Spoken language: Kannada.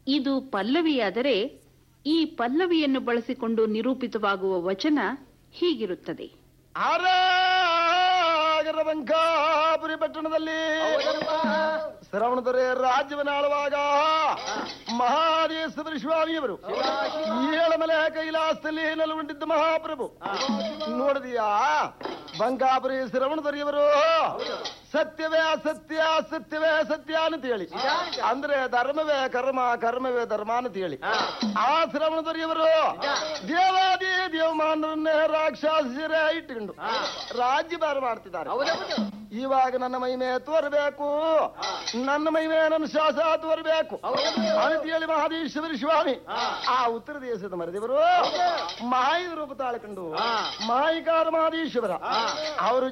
ಇದು ಪಲ್ಲವಿಯಾದರೆ ಈ ಪಲ್ಲವಿಯನ್ನು ಬಳಸಿಕೊಂಡು ನಿರೂಪಿತವಾಗುವ ವಚನ ಹೀಗಿರುತ್ತದೆ ಆರಾಗರ ಬಂಕಾಪುರಿ ಪಟ್ಟಣದಲ್ಲಿ ಶ್ರವಣದೊರೆ ರಾಜ್ಯವನ್ನು ಆಳುವಾಗ ಮಹಾದೇಶ್ವರ ಸ್ವಾಮಿಯವರು ಏಳಮಲೆ ಕೈಲಾಸದಲ್ಲಿ ನೆಲಗೊಂಡಿದ್ದ ಮಹಾಪ್ರಭು ನೋಡಿದೀಯಾ ಬಂಕಾಪುರಿ ಶ್ರವಣದೊರೆಯವರು ಸತ್ಯವೇ ಅಸತ್ಯ ಸತ್ಯವೇ ಸತ್ಯ ಅಂತ ಹೇಳಿ ಅಂದ್ರೆ ಧರ್ಮವೇ ಕರ್ಮ ಕರ್ಮವೇ ಧರ್ಮ ಅಂತ ಹೇಳಿ ಆ ಶ್ರವಣದೊರೆಯವರು ದೇವಾದಿ ದೇವಮಾನರನ್ನೇ ರಾಕ್ಷಸರೇ ಇಟ್ಟುಕೊಂಡು ರಾಜ್ಯಭಾರ ಮಾಡ್ತಿದ್ದಾರೆ ಇವಾಗ ನನ್ನ ಮಹಿಮೆ ತೋರಬೇಕು ನನ್ನ ಮಹಿಮೆ ನನ್ನ ಶ್ವಾಸ ತೋರಬೇಕು ಅಂತ ಹೇಳಿ ಮಹಾದೇಶ್ವರಿ ಸ್ವಾಮಿ ಆ ಉತ್ತರ ದೇಶದ ಮರದೇವರು ಮಾಯಿ ರೂಪ ತಾಳ್ಕೊಂಡು ಮಾಯಿಕಾರ ಮಹಾದೇಶ್ವರ ಅವರು